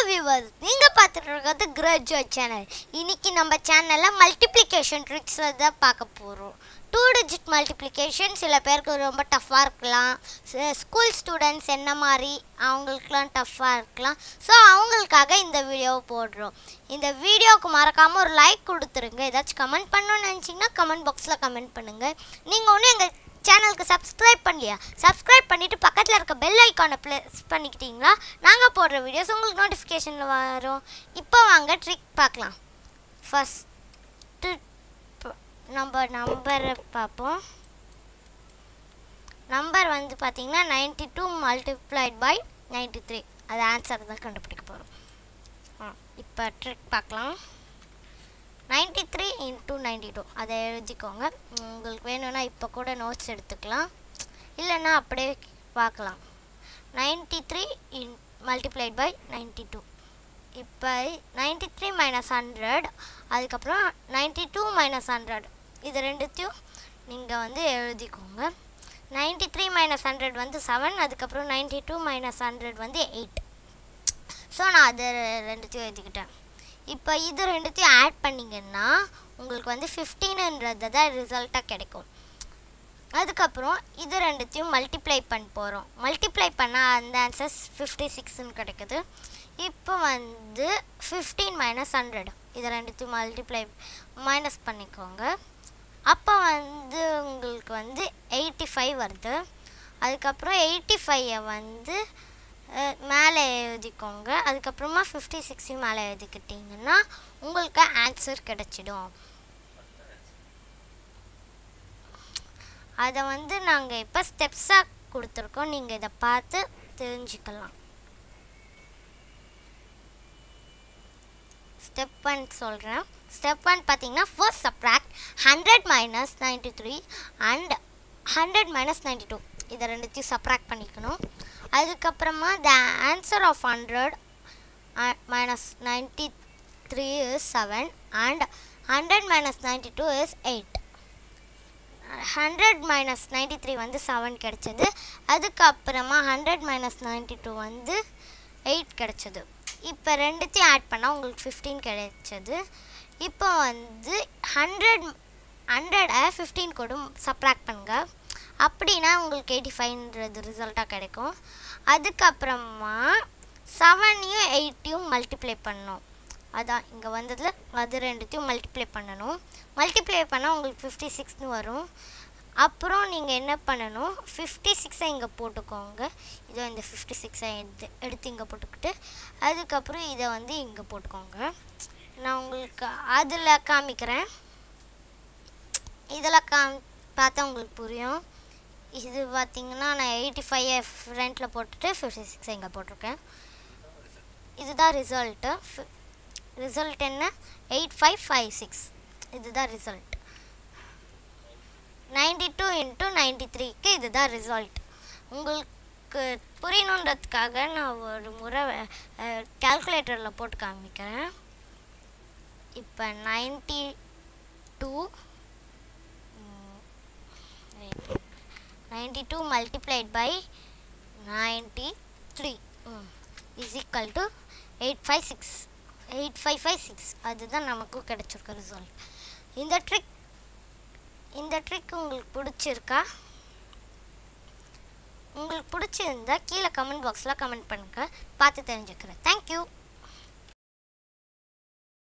viewers நீங்கள் பார்த்துட்டு இருக்கிறது கிராஜுவேட் சேனல் இன்னைக்கு நம்ம சேனலில் மல்டிப்ளிகேஷன் ட்ரிக்ஸ் தான் பார்க்க போகிறோம் டூ டிஜிட் மல்டிப்ளிகேஷன் சில பேருக்கு ரொம்ப டஃப்பாக இருக்கலாம் ஸ்கூல் ஸ்டூடெண்ட்ஸ் என்ன மாதிரி அவங்களுக்குலாம் டஃப்பாக இருக்கலாம் ஸோ அவங்களுக்காக இந்த வீடியோவை போடுறோம் இந்த வீடியோவுக்கு மறக்காமல் ஒரு லைக் கொடுத்துருங்க ஏதாச்சும் கமெண்ட் பண்ணணும்னு நினச்சிங்கன்னா கமெண்ட் பாக்ஸில் கமெண்ட் பண்ணுங்கள் நீங்கள் ஒன்றும் எங்கள் சேனலுக்கு சப்ஸ்கிரைப் பண்ணலையா சப்ஸ்கிரைப் பண்ணிவிட்டு பக்கத்தில் இருக்க பெல் ஐக்கானை ப்ளஸ் பண்ணிக்கிட்டீங்களா நாங்கள் போடுற வீடியோஸ் உங்களுக்கு நோட்டிஃபிகேஷனில் வரும் இப்போ வாங்க ட்ரிக் பார்க்கலாம் ஃபஸ்ட்டு நம்ம நம்பரை பார்ப்போம் நம்பர் வந்து பார்த்தீங்கன்னா ninety two multiplied by ninety three அது ஆன்சர் தான் கண்டுபிடிக்க போகிறோம் ஆ இப்போ ட்ரிக் பார்க்கலாம் ninety three into ninety two அதை எழுதிக்கோங்க உங்களுக்கு வேணும்னா இப்போ கூட நோட்ஸ் எடுத்துக்கலாம் இல்லைன்னா அப்படியே பார்க்கலாம் ninety three in multiplied by ninety two இப்போ நைன்டி த்ரீ மைனஸ் ஹண்ட்ரட் அதுக்கப்புறம் நைன்டி டூ மைனஸ் ஹண்ட்ரட் இது ரெண்டுத்தையும் நீங்கள் வந்து எழுதிக்கோங்க நைன்டி த்ரீ மைனஸ் ஹண்ட்ரட் வந்து செவன் அதுக்கப்புறம் நைன்டி டூ மைனஸ் ஹண்ட்ரட் வந்து எயிட் ஸோ நான் அது ரெண்டுத்தையும் எழுதிக்கிட்டேன் இப்போ இது ரெண்டுத்தையும் ஆட் பண்ணிங்கன்னா உங்களுக்கு வந்து ஃபிஃப்டீனுன்றது தான் ரிசல்ட்டாக கிடைக்கும் அதுக்கப்புறம் இது ரெண்டுத்தையும் மல்டிப்ளை பண்ண போகிறோம் மல்டிப்ளை பண்ணால் அந்த ஆன்சர்ஸ் ஃபிஃப்டி சிக்ஸ்னு கிடைக்குது இப்போ வந்து ஃபிஃப்டீன் மைனஸ் ஹண்ட்ரட் இது ரெண்டுத்தையும் மல்டிப்ளை மைனஸ் பண்ணிக்கோங்க அப்போ வந்து உங்களுக்கு வந்து எயிட்டி ஃபைவ் வருது அதுக்கப்புறம் எயிட்டி ஃபைவை வந்து மேலே எழுதிக்கோங்க அதுக்கப்புறமா ஃபிஃப்டி சிக்ஸையும் மேலே எழுதிக்கிட்டிங்கன்னா உங்களுக்கு ஆன்சர் கிடச்சிடும் அதை வந்து நாங்கள் இப்போ ஸ்டெப்ஸாக கொடுத்துருக்கோம் நீங்கள் இதை பார்த்து தெரிஞ்சுக்கலாம் ஸ்டெப் ஒன் சொல்கிறேன் ஸ்டெப் ஒன் பார்த்தீங்கன்னா first subtract hundred minus ninety three and hundred minus ninety two இதை ரெண்டுத்தையும் சப்ராக்ட் பண்ணிக்கணும் அதுக்கப்புறமா the answer of hundred minus ninety three is seven and hundred minus ninety two is eight hundred minus ninety three வந்து seven கிடச்சிது அதுக்கப்புறமா hundred minus ninety two வந்து eight கிடச்சிது இப்போ ரெண்டுத்தையும் ஆட் பண்ணால் உங்களுக்கு ஃபிஃப்டீன் கிடைச்சது இப்போ வந்து ஹண்ட்ரட் ஹண்ட்ரடை ஃபிஃப்டீன் கூட சப்ராக்ட் பண்ணுங்க அப்படின்னா உங்களுக்கு எயிட்டி ஃபைவ்ன்றது ரிசல்ட்டாக கிடைக்கும் அதுக்கப்புறமா செவனையும் எயிட்டையும் மல்டிப்ளை பண்ணணும் அதான் இங்கே வந்ததில் அது ரெண்டுத்தையும் மல்டிப்ளை பண்ணணும் மல்டிப்ளை பண்ணால் உங்களுக்கு ஃபிஃப்டி சிக்ஸ்னு வரும் அப்புறம் நீங்கள் என்ன பண்ணணும் ஃபிஃப்டி சிக்ஸை இங்கே போட்டுக்கோங்க இதோ இந்த ஃபிஃப்டி சிக்ஸை எடுத்து எடுத்து இங்கே போட்டுக்கிட்டு அதுக்கப்புறம் இதை வந்து இங்கே போட்டுக்கோங்க நான் உங்களுக்கு அதில் காமிக்கிறேன் இதில் காம் பார்த்தா உங்களுக்கு புரியும் இது பார்த்தீங்கன்னா நான் எயிட்டி ஃபைவ் ஃப்ரண்ட்டில் போட்டுட்டு ஃபிஃப்டி சிக்ஸ் இங்கே போட்டிருக்கேன் இதுதான் ரிசல்ட்டு ரிசல்ட் என்ன எயிட் ஃபைவ் ஃபைவ் சிக்ஸ் இதுதான் result ninety two into ninety த்ரீக்கு இதுதான் ரிசல்ட் உங்களுக்கு புரியணுன்றதுக்காக நான் ஒரு முறை கேல்குலேட்டரில் போட்டு காமிக்கிறேன் இப்போ ninety two ninety two multiplied by ninety three is equal to eight five six eight five five six அதுதான் நமக்கும் கிடச்சிருக்க ரிசல்ட் இந்த ட்ரிக் இந்த ட்ரிக் உங்களுக்கு பிடிச்சிருக்கா உங்களுக்கு பிடிச்சிருந்தா கீழே கமெண்ட் பாக்ஸில் கமெண்ட் பண்ணுங்கள் பார்த்து தெரிஞ்சுக்கிறேன் தேங்க்யூ